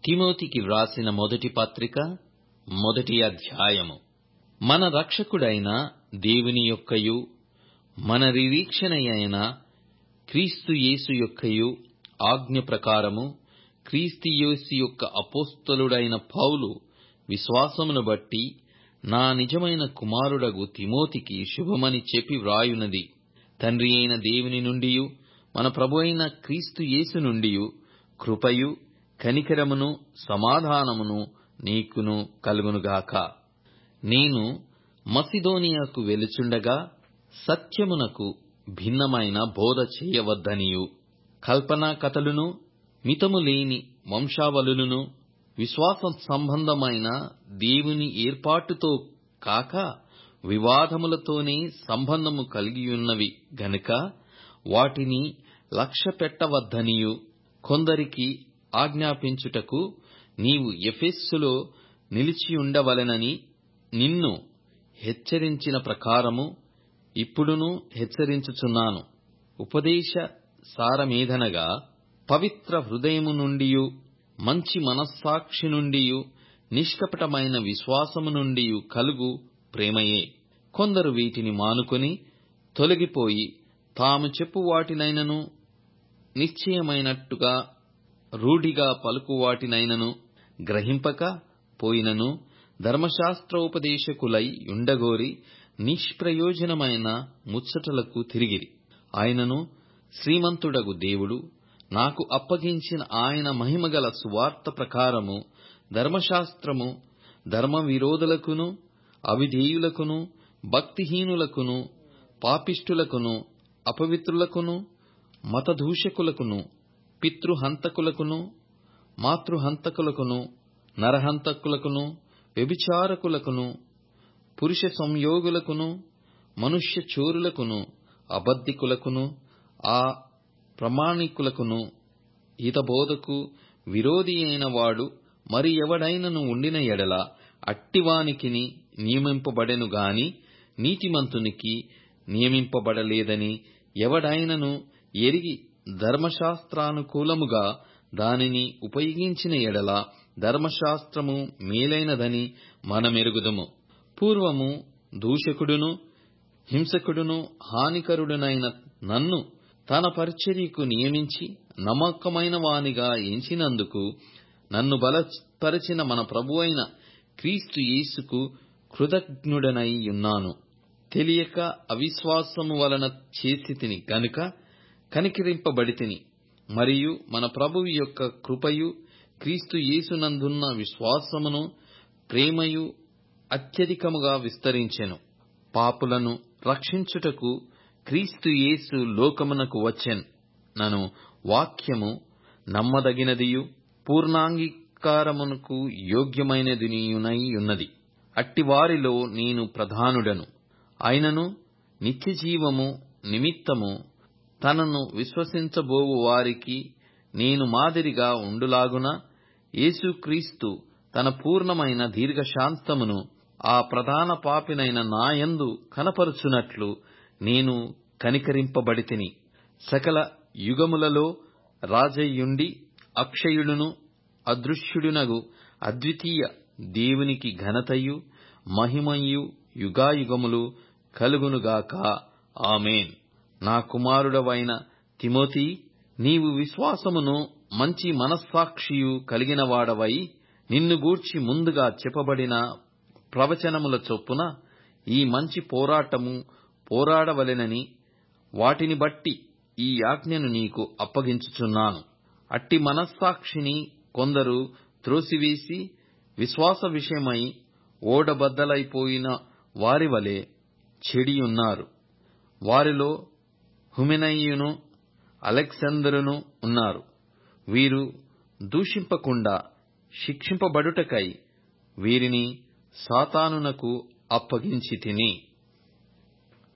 తిమోతికి వ్రాసిన మొదటి పత్రిక మొదటి అధ్యాయము మన రక్షకుడైన దేవుని యొక్కయు మన నిరీక్షణయైన క్రీస్తు యేసు యొక్కయు ఆజ్ఞ ప్రకారము క్రీస్తు యేసు యొక్క అపోస్తలుడైన పౌలు విశ్వాసమును బట్టి నా నిజమైన కుమారుడగు తిమోతికి శుభమని చెప్పి వ్రాయునది తండ్రి అయిన దేవుని నుండియు మన ప్రభువైన క్రీస్తు యేసు నుండియు కృపయు కనికరమును సమాధానమును నీకును కలుగునుగాక నేను మసిదోనియాకు వెలుచుండగా సత్యమునకు భిన్నమైన బోధ చేయవద్దనియు కల్పనా కథలును మితము లేని వంశావళులను విశ్వాస సంబంధమైన దేవుని ఏర్పాటుతో కాక వివాదములతోనే సంబంధము కలిగియున్నవి గనుక వాటిని లక్ష్యపెట్టవద్దనియు కొందరికి ఆజ్ఞాపించుటకు నీవు ఎఫెస్సులో నిలిచియుండవలెనని నిన్ను హెచ్చరించిన ప్రకారము ఇప్పుడును హెచ్చరించుచున్నాను ఉపదేశ సారమేదనగా పవిత్ర హృదయము నుండియు మంచి మనస్సాక్షి నుండియు నిష్కపటమైన విశ్వాసము నుండియు కలుగు ప్రేమయే కొందరు వీటిని మానుకొని తొలగిపోయి తాము చెప్పు వాటినైనను నిశ్చయమైనట్టుగా రూఢిగా పలుకు వాటినైనను గ్రహింపక పోయినను ధర్మశాస్త్రోపదేశకులై ఉండగోరి నిష్ప్రయోజనమైన ముచ్చటలకు తిరిగిరి ఆయనను శ్రీమంతుడగు దేవుడు నాకు అప్పగించిన ఆయన మహిమగల సువార్త ప్రకారము ధర్మశాస్త్రము ధర్మ విరోధులకును అవిధేయులకును భక్తిహీనులకును పాపిష్టులకును అపవిత్రులకును మతదూషకులకును పితృహంతకులకును మాతృహంతకులకును నరహంతకులకును వ్యభిచారకులకును పురుష సంయోగులకును మనుష్య చోరులకును అబద్ధికులకును ఆ ప్రమాణికులకును హితబోధకు విరోధి అయిన వాడు మరి ఎవడైనను ఉండిన ఎడల అట్టివానికిని నియమింపబడెను గాని నీతిమంతునికి నియమింపబడలేదని ఎవడైనను ఎరిగి ధర్మశాస్త్రానుకూలముగా దానిని ఉపయోగించిన ఎడల ధర్మశాస్త్రము మేలైనదని మనమెరుగుదుము పూర్వము దూషకుడును హింసకుడును హానికరుడునైన నన్ను తన పరిచర్యకు నియమించి నమ్మకమైన వానిగా ఎంచినందుకు నన్ను బలపరిచిన మన ప్రభువైన క్రీస్తు యేసుకు కృతజ్ఞుడనై ఉన్నాను తెలియక అవిశ్వాసము వలన చేసితిని గనుక కనికరింపబడితిని మరియు మన ప్రభువు యొక్క కృపయు క్రీస్తు యేసునందున్న విశ్వాసమును ప్రేమయు అత్యధికముగా విస్తరించెను పాపులను రక్షించుటకు క్రీస్తు యేసు లోకమునకు వచ్చెన్ నను వాక్యము నమ్మదగినదియు పూర్ణాంగీకారమునకు యోగ్యమైనదియునై ఉన్నది అట్టివారిలో నేను ప్రధానుడను అయినను నిత్యజీవము నిమిత్తము తనను విశ్వసించబోవు వారికి నేను మాదిరిగా ఉండులాగున యేసుక్రీస్తు తన పూర్ణమైన దీర్ఘశాంతమును ఆ ప్రధాన పాపినైన నాయందు కనపరుచునట్లు నేను కనికరింపబడితిని సకల యుగములలో రాజయ్యుండి అక్షయుడును అదృశ్యుడునగు అద్వితీయ దేవునికి ఘనతయు మహిమయు యుగాయుగములు కలుగునుగాక ఆమెన్ నా కుమారుడవైన తిమోతి నీవు విశ్వాసమును మంచి మనస్సాక్షియు కలిగిన వాడవై నిన్ను గూర్చి ముందుగా చెప్పబడిన ప్రవచనముల చొప్పున ఈ మంచి పోరాటము పోరాడవలెనని వాటిని బట్టి ఈ ఆజ్ఞను నీకు అప్పగించుచున్నాను అట్టి మనస్సాక్షిని కొందరు త్రోసివేసి విశ్వాస విషయమై ఓడబద్దలైపోయిన వారివలె చెడియున్నారు వారిలో హుమెనయ్యును అలెగ్జాందరును ఉన్నారు వీరు దూషింపకుండా శిక్షింపబడుటకై వీరిని సాతానునకు అప్పగించి తిని